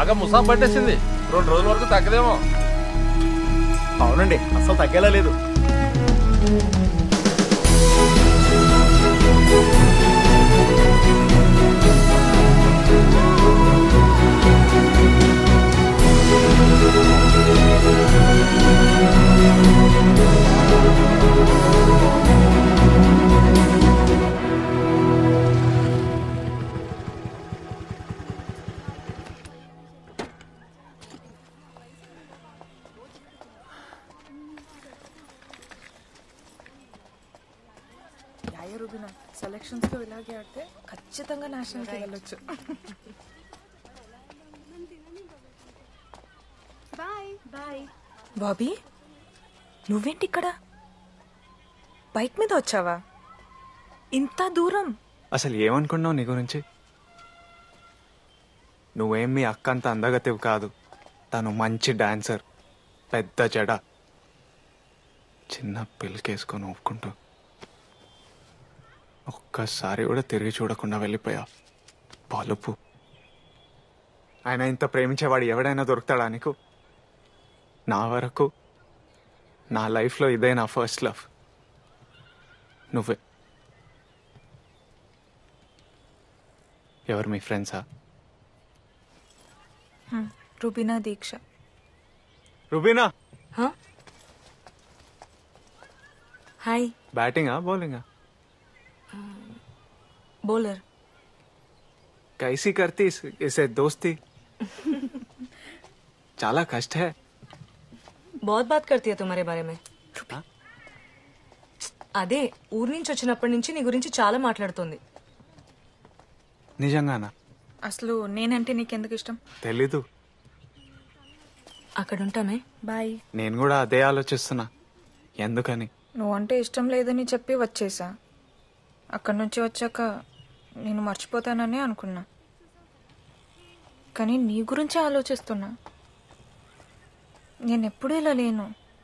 బాగా ముసాం పట్టేసింది రెండు రోజుల వరకు తగ్గదేమో అవునండి అసలు తగ్గేలా లేదు యాయ రుబినా సెలక్షన్స్ లో ఇలాగే ఆడితే ఖచ్చితంగా నేషనల్ కి వెళ్ళొచ్చు బాబీ నువ్వేంటి ఇక్కడ బైక్ మీద వచ్చావా ఇంత దూరం అసలు ఏమనుకున్నావు నీ గురించి నువ్వేం మీ అక్క అంత అందగతివి కాదు తను మంచి డాన్సర్ పెద్ద జడ చిన్న పిల్లకేసుకొని ఒప్పుకుంటూ ఒక్కసారి కూడా తిరిగి చూడకుండా వెళ్ళిపోయా పలుపు ఆయన ఇంత ప్రేమించేవాడు ఎవడైనా దొరుకుతాడా నీకు నా వరకు నా లైఫ్లో ఇదే నా ఫస్ట్ లవ్ నువ్వే ఎవరు మీ ఫ్రెండ్సా రుబినా దీక్ష రుబీనా హాయ్ బ్యాటింగా బౌలింగా బౌలర్ कैसी करती इस- इसे दोस्ती చాలా కష్ట है बहुत बात करती है तुम्हारे बारे में అదే ఊరి నుంచి వచ్చినప్పటి నుంచి నీ గురించి చాలా మాట్లాడుతుంది నిజంగానా అసలు నేనంటే నీకెందుకు ఇష్టం తెలీదు అక్కడ ఉంటామే బాయ్ నేను కూడా అదే ఆలోచిస్తున్నా ఎందుకని నువ్వంటే ఇష్టం లేదని చెప్పి వచ్చేసా అక్కడి నుంచి వచ్చాక నేను మర్చిపోతానని అనుకున్నా కానీ నీ గురించే ఆలోచిస్తున్నా నేను ఎప్పుడూ ఇలా లేను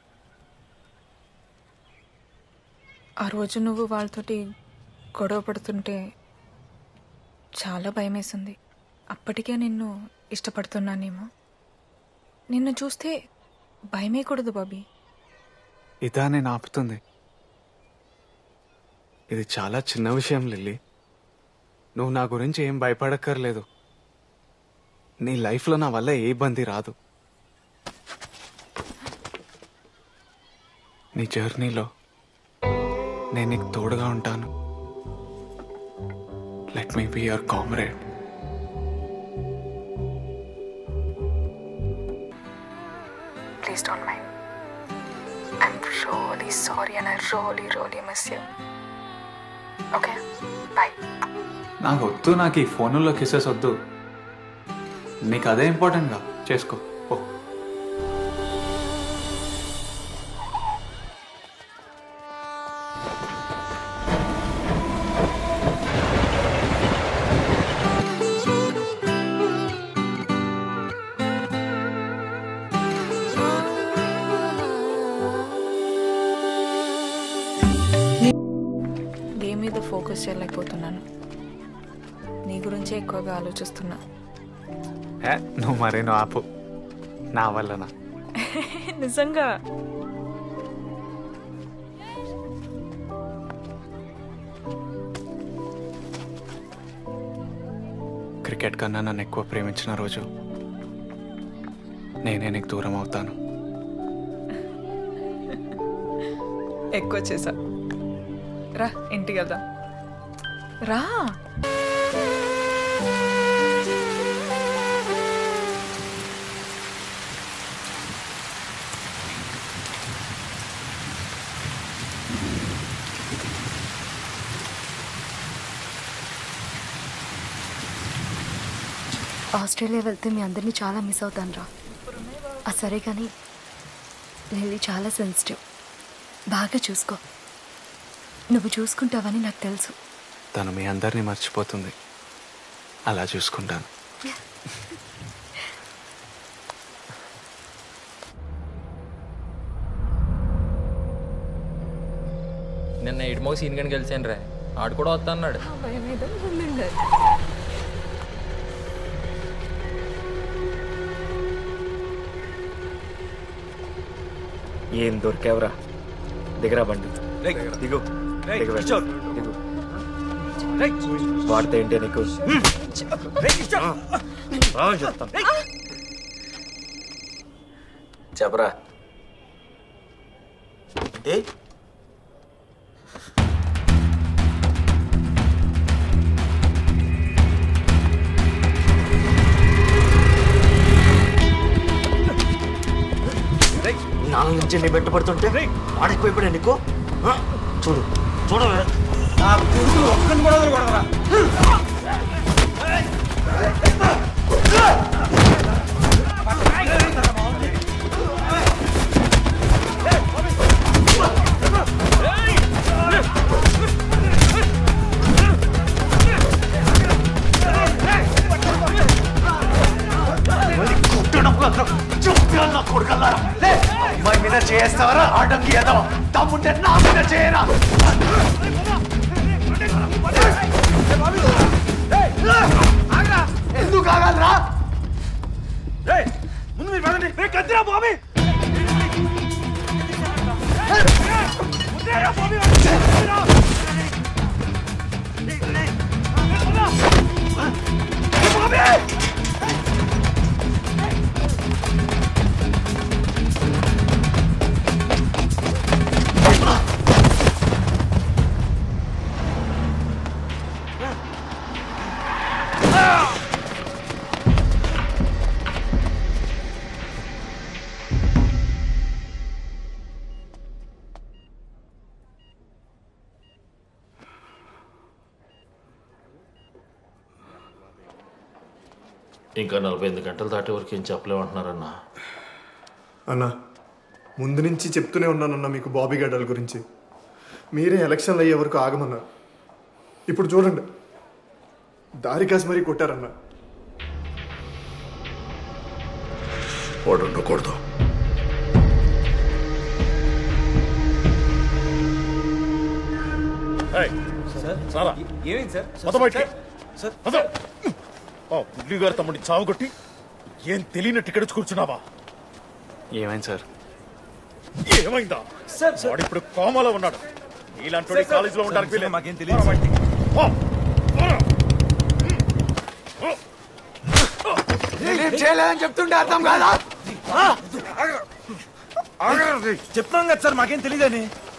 ఆ రోజు నువ్వు వాళ్ళతోటి గొడవ పడుతుంటే చాలా భయమేసింది అప్పటికే నిన్ను ఇష్టపడుతున్నానేమో నిన్ను చూస్తే భయమేకూడదు బాబీ ఇదా నేను ఆపుతుంది ఇది చాలా చిన్న విషయం లిల్లీ నువ్వు నా గురించి ఏం భయపడక్కర్లేదు నీ లైఫ్లో నా వల్ల ఏ ఇబ్బంది రాదు నీ జర్నీలో నేను నీకు తోడుగా ఉంటాను let me be your comrade Please don't mind. I'm really sorry and I really, really miss you. Okay? Bye. నాకు వద్దు నాకు ఈ ఫోనుల్లో కిసెస్ వద్దు నీకు అదే ఇంపార్టెంట్గా చేసుకో ఓ గేమ్ మీద ఫోకస్ చేయలేకపోతున్నాను నీ గురించే ఎక్కువగా ఆలోచిస్తున్నా ఏ, నువ్వు మరేను ఆపు నా వల్లనా నిజంగా క్రికెట్ కన్నా నన్ను ఎక్కువ ప్రేమించిన రోజు నేనే నీకు దూరం అవుతాను ఎక్కువ చేసా రా ఇంటికి వెళ్దాం రా ఆస్ట్రేలియా వెళ్తే మీ అందరినీ చాలా మిస్ అవుతాను రా ఆ సరే కానీ లిల్లీ చాలా సెన్సిటివ్ బాగా చూసుకో నువ్వు చూసుకుంటావని నాకు తెలుసు తను మీ అందరినీ మర్చిపోతుంది అలా చూసుకుంటాను నిన్న ఇటుమో సీన్ గని కలిసాను రా ఆడు కూడా వస్తా అన్నాడు ఏం దొరికావురా దిగరా బండి దిగు దిగు దిగు వాడితే ఏంటి నీకు రా అని చెప్తాను చెప్పరా ఏ నాలుగు నుంచి నీ వెంట పడుతుంటే ఆడెక్కువైపోయా నీకు ఆ? చూడు చూడవే అమ్మాయి మీద చేస్తావరా ఆడంగి ఏదో తమ్ముంటే నా మీద చేయరా ఎందుకు ఆగాలరా ముందు మీరు పదండి రే కత్తిరా బాబీ ఇంకా నలభై ఎనిమిది గంటలు దాటే వరకు ఏం చెప్పలేమంటున్నారన్నా అన్న ముందు నుంచి చెప్తూనే ఉన్నానన్న మీకు బాబీ గడ్డల గురించి మీరే ఎలక్షన్లు అయ్యే వరకు ఆగమన్నారు ఇప్పుడు చూడండి దారి కాసి మరీ కొట్టారన్న వాడు ఉండకూడదు ఏమైంది సార్ మొత్తం బయటికి. మొత్తం. ఓ, బుడ్డి గారు తమ్ముడిని చావు కొట్టి ఏం తెలియనట్టు ఇక్కడ వచ్చి కూర్చున్నావా ఏమైంది సార్ ఏమైందా వాడు ఇప్పుడు కోమాలో ఉన్నాడు ఇలాంటి కాలేజీలో ఉండడానికి వీల్లేదు. మాకేం తెలియదు పోరా బయటికి. పో. పోరా. నేనేం చేయలేదని చెప్తుంటే అర్థం కాదా చెప్తున్నాం కదా సార్ మాకేం తెలియదని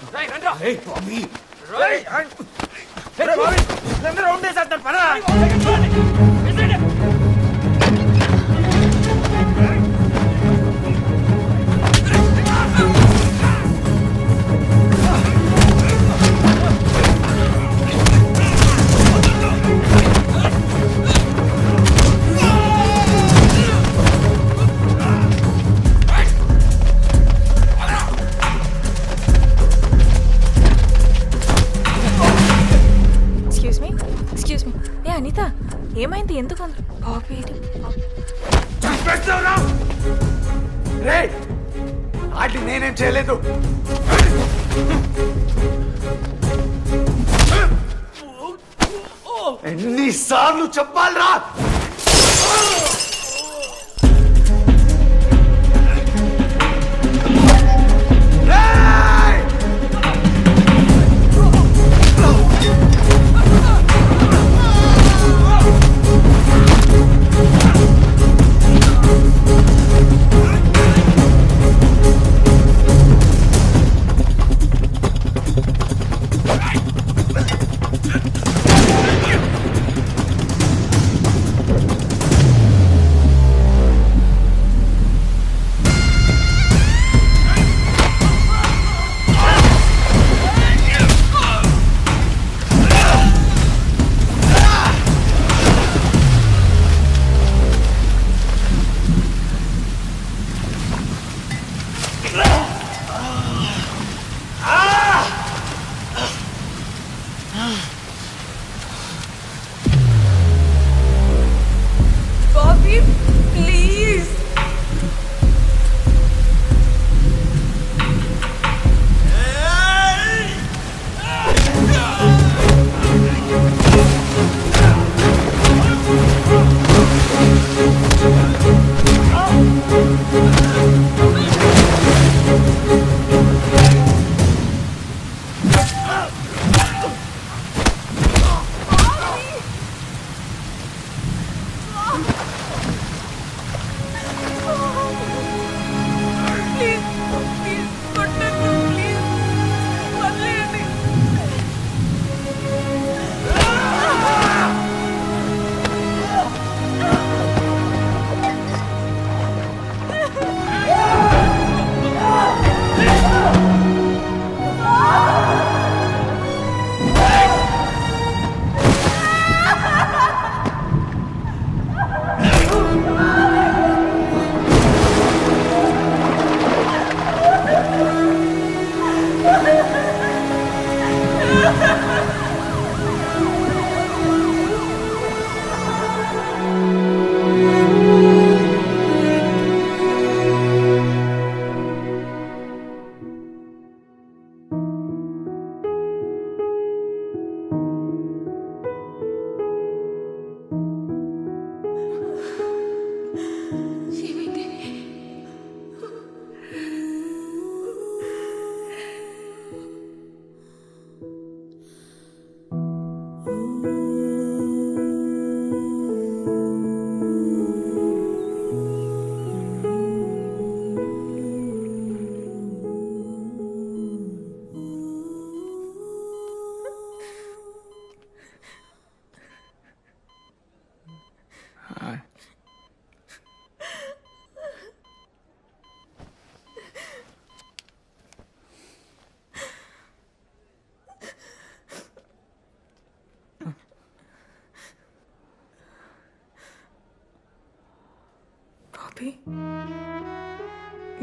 ఎక్స్క్యూజ్ మీ ఎక్స్క్యూజ్ మీ ఏ అనిత ఏమైంది ఎందుకు అంత బాబీ రే వాటి నేనేం చేయలేదు ఎన్నిసార్లు చెప్పాలరా రేయ్!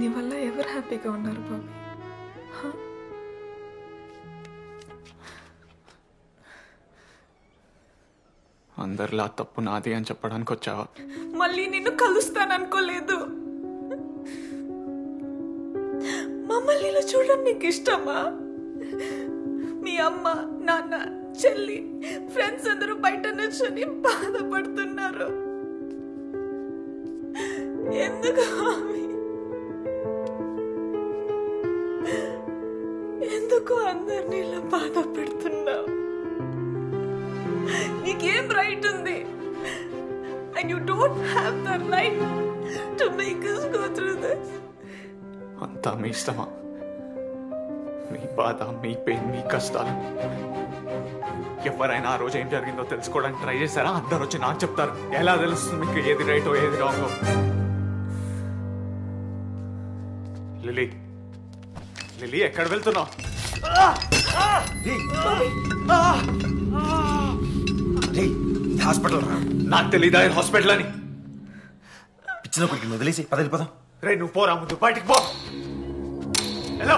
నీ వల్ల ఎవరు హ్యాపీగా ఉన్నారు బాబీ అందరిలా తప్పు నాది అని చెప్పడానికి వచ్చావా మళ్ళీ నిన్ను కలుస్తాననుకోలేదు మమ్మల్ని ఇలా చూడడం నీకు ఇష్టమా మీ అమ్మ నాన్న చెల్లి ఫ్రెండ్స్ అందరూ బయట నుంచొని బాధపడుతున్నారు ఎందుకు మామీ? ఎందుకు అందరినీ ఇలా బాధ పెడుతున్నావు నీకేం రైట్ ఉంది and you don't have the right to make us go through this అంతా మీ ఇష్టమా మీ బాధ మీ పెయిన్ మీ కష్టాలు ఎవరైనా ఆ రోజు ఏం జరిగిందో తెలుసుకోవడానికి ట్రై చేశారా అందరు వచ్చి నాకు చెప్తారు ఎలా తెలుస్తుంది మీకు ఏది రైటో ఏది రాంగో లిలీ లిలీ ఎక్కడ వెళ్తున్నావు హాస్పిటల్ రా నాకు తెలీదా హాస్పిటల్ అని పిచ్చిన కొడుకు వదిలేసి పద వెళ్ళిపోదాం రే నువ్వు పోరా ముందు బయటికి పో హలో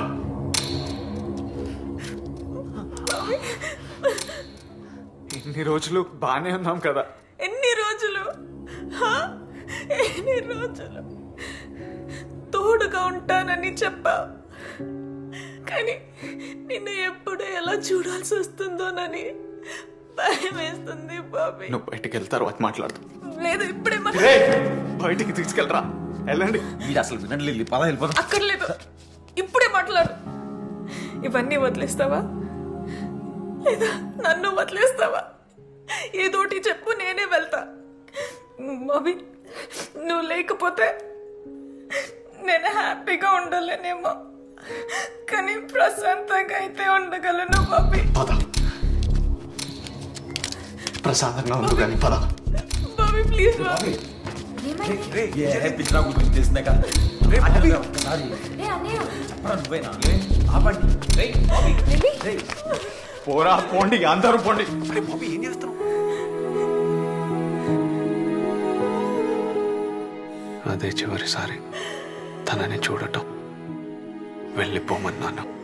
ఇన్ని రోజులు బానే ఉన్నాం కదా ఎన్ని రోజులు హా? ఎన్ని రోజులు తోడుగా ఉంటానని చెప్పావు కానీ నిన్ను ఎప్పుడు ఎలా చూడాల్సి వస్తుందోనని భయం వేస్తుంది బాబీ నువ్వు బయటికి వెళ్తారు తర్వాత మాట్లాడు లేదు ఇప్పుడే మా- రే బయటికి తీసుకెళ్ళరా వెళ్ళండి మీరు అసలు వినండి లిల్లీ పద వెళ్ళిపోదాం అక్కర్లేదు ఇప్పుడే మాట్లాడు ఇవన్నీ వదిలేస్తావా లేదా నన్ను వదిలేస్తావా ఏదోటి చెప్పు నేనే వెళ్తా బాబీ నువ్వు లేకపోతే నేను హ్యాపీగా ఉండలేనేమో కానీ ప్రశాంతంగా అయితే ఉండగలను బాబీ పద ప్రశాంతంగా ఉండు కానీ పద బాబీ ప్లీజ్ బాబీ పిచ్చిన గురించి తెలిసిందే కదా ఒక్కసారి చెప్పరా నువ్వేనా ఆపండి రేయ్, బాబీ. రేయ్. పోరా పోండి అందరూ పోండి అరే బాబీ ఏం చేస్తున్నావు అదే చివరిసారి తనని చూడటం వెళ్ళిపోమన్నాను